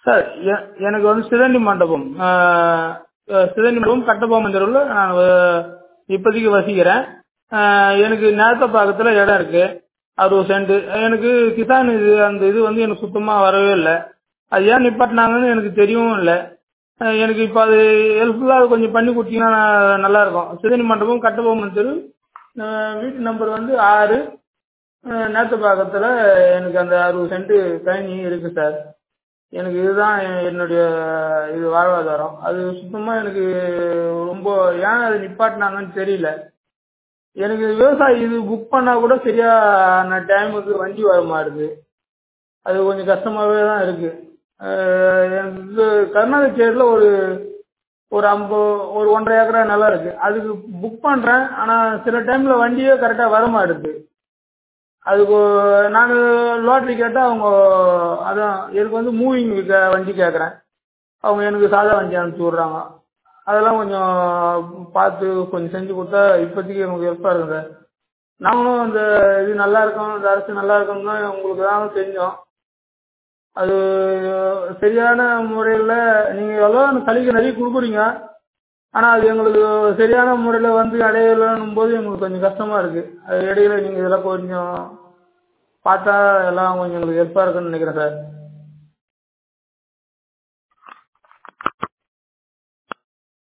sir எ- எனக்கு வந்து சிதம்பி மண்டபம் ஆஹ் அஹ் சிதம்பி மண்டபம் கட்டபொம்மன் தெருவில் நான் வ- இப்போதைக்கு வசிக்கிறேன் ஆஹ் எனக்கு நேத்தப்பாக்கத்தில் இடம் இருக்கு அறுபது சென்ட் எனக்கு கிசான் இது அந்த இது வந்து எனக்கு சுத்தமாக வரவே இல்லை அது ஏன் நிப்பாட்டினாங்கன்னு எனக்கு தெரியவும் இல்லை அஹ் எனக்கு இப்போ அது ஹெல்ப்ஃபுல்லாக கொஞ்சம் பண்ணி கொடுத்தீங்கன்னா நான் நல்லா இருக்கும் சிதம்பி மண்டபம் கட்டபொம்மன் தெரு ஆஹ் வீட்டு நம்பர் வந்து ஆறு ஆஹ் நேத்தப்பாக்கத்தில் எனக்கு அந்த அறுபது சென்ட் கழனி இருக்கு சார் எனக்கு இதுதான் எ- என்னுடைய இது வாழ்வாதாரம் அது சுத்தமாக எனக்கு ரொம்ப ஏன் அது நிப்பாட்டினாங்கன்னு தெரியல எனக்கு விவசாயி இது புக் பண்ணால் கூட சரியான டைமுக்கு வண்டி வர மாட்டுது அது கொஞ்சம் கஷ்டமாகவே தான் இருக்கு அஹ் எனக்கு இது கருணாநிதி ஒரு ஒரு ஐம்பது ஒரு ஒன்றரை ஏக்கரா நிலம் இருக்கு அதுக்கு புக் பண்ணுறேன் ஆனால் சில டைமில் வண்டியே கரெக்டாக வர மாட்டுது அதுக்கு நாங்கள் லோட்டரி கேட்டால் அவங்க அதான் எனக்கு வந்து மூவிங் வண்டி கேட்குறேன் அவங்க எனக்கு சாதா வண்டி அனுப்பிச்சி விட்றாங்க அதெல்லாம் கொஞ்சம் பார்த்து கொஞ்சம் செஞ்சு கொடுத்தா இப்போதைக்கு எனக்கு ஹெல்ப்பாக இருக்கும் சார் நாங்களும் அந்த இது நல்லா இருக்கும் இந்த அரசு நல்லா இருக்கும்னு தான் உங்களுக்கு தான் செஞ்சோம் அது சரியான முறையில் நீங்கள் எவ்வளோ சலுகை நிறைய கொடுக்குறீங்க ஆனால் அது எங்களுக்கு சரியான முறையில் வந்து அடையலைன்னும் போது எங்களுக்கு கொஞ்சம் கஷ்டமாக இருக்குது அது இடையில நீங்கள் இதெல்லாம் கொஞ்சம் பார்த்தா எல்லாம் கொஞ்சம் எங்களுக்கு ஹெல்ப்பாக இருக்குன்னு நினைக்கிறேன் சார்